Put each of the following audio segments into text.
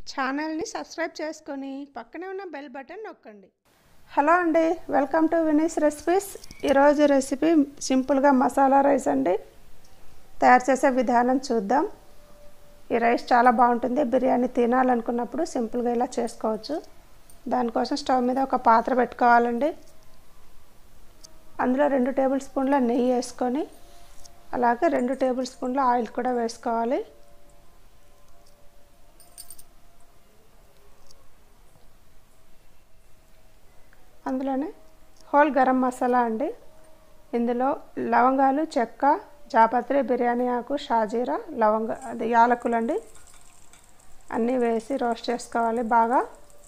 ఛానల్ని సబ్స్క్రైబ్ చేసుకొని పక్కనే ఉన్న బెల్ బటన్ నొక్కండి హలో అండి వెల్కమ్ టు వినీస్ రెసిపీస్ ఈరోజు రెసిపీ సింపుల్గా మసాలా రైస్ అండి తయారు చేసే విధానం చూద్దాం ఈ రైస్ చాలా బాగుంటుంది బిర్యానీ తినాలనుకున్నప్పుడు సింపుల్గా ఇలా చేసుకోవచ్చు దానికోసం స్టవ్ మీద ఒక పాత్ర పెట్టుకోవాలండి అందులో రెండు టేబుల్ స్పూన్ల నెయ్యి వేసుకొని అలాగే రెండు టేబుల్ స్పూన్ల ఆయిల్ కూడా వేసుకోవాలి అందులోనే హోల్ గరం మసాలా అండి ఇందులో లవంగాలు చెక్క జాపత్రి బిర్యానీ ఆకు షాజీరా లవంగ అది యాలకులు అండి అన్నీ వేసి రోస్ట్ చేసుకోవాలి బాగా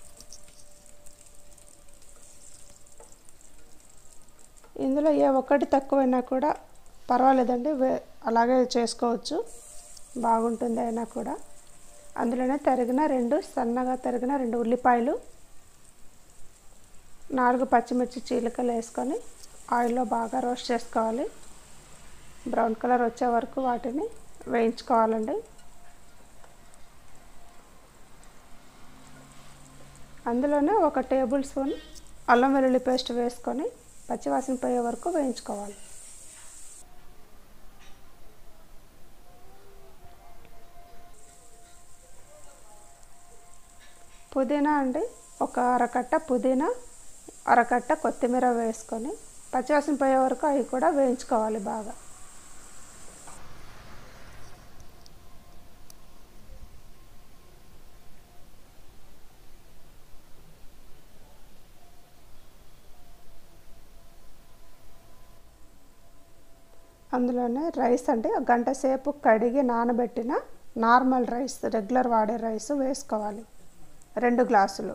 ఇందులో ఏ ఒక్కటి తక్కువైనా కూడా పర్వాలేదండి వే అలాగే చేసుకోవచ్చు బాగుంటుంది అయినా కూడా అందులోనే తరిగిన రెండు సన్నగా తరిగిన రెండు ఉల్లిపాయలు నాలుగు పచ్చిమిర్చి చీలికలు వేసుకొని ఆయిల్లో బాగా రోస్ట్ చేసుకోవాలి బ్రౌన్ కలర్ వచ్చే వరకు వాటిని వేయించుకోవాలండి అందులోనే ఒక టేబుల్ స్పూన్ అల్లం వెల్లుల్లి పేస్ట్ వేసుకొని పచ్చివాసన పోయే వరకు వేయించుకోవాలి పుదీనా అండి ఒక అరకట్ట పుదీనా అరకట్ట కొత్తిమీర వేసుకొని పచ్చివాసన పోయే వరకు అవి కూడా వేయించుకోవాలి బాగా అందులోనే రైస్ అంటే గంట సేపు కడిగి నానబెట్టిన నార్మల్ రైస్ రెగ్యులర్ వాడే రైస్ వేసుకోవాలి రెండు గ్లాసులు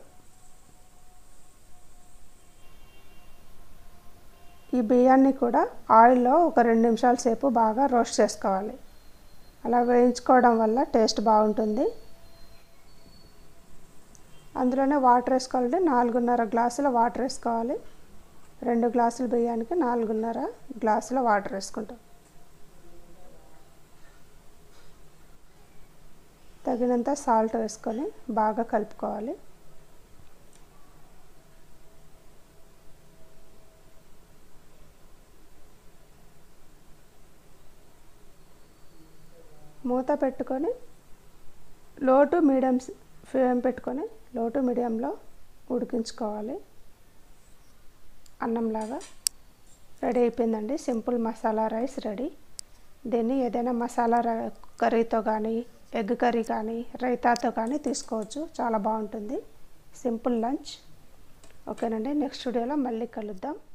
ఈ బియ్యాన్ని కూడా ఆయిల్లో ఒక రెండు నిమిషాల సేపు బాగా రోస్ట్ చేసుకోవాలి అలా వేయించుకోవడం వల్ల టేస్ట్ బాగుంటుంది అందులోనే వాటర్ వేసుకోవాలంటే నాలుగున్నర గ్లాసుల వాటర్ వేసుకోవాలి రెండు గ్లాసుల బియ్యానికి నాలుగున్నర గ్లాసుల వాటర్ వేసుకుంటాం తగినంత సాల్ట్ వేసుకొని బాగా కలుపుకోవాలి మూత పెట్టుకొని లో టు మీడియం ఫ్లేమ్ పెట్టుకొని లో టు మీడియంలో ఉడికించుకోవాలి అన్నంలాగా రెడీ అయిపోయిందండి సింపుల్ మసాలా రైస్ రెడీ దీన్ని ఏదైనా మసాలా కర్రీతో కానీ ఎగ్ కర్రీ కానీ రైతాతో కానీ తీసుకోవచ్చు చాలా బాగుంటుంది సింపుల్ లంచ్ ఓకేనండి నెక్స్ట్ వీడియోలో మళ్ళీ కలుద్దాం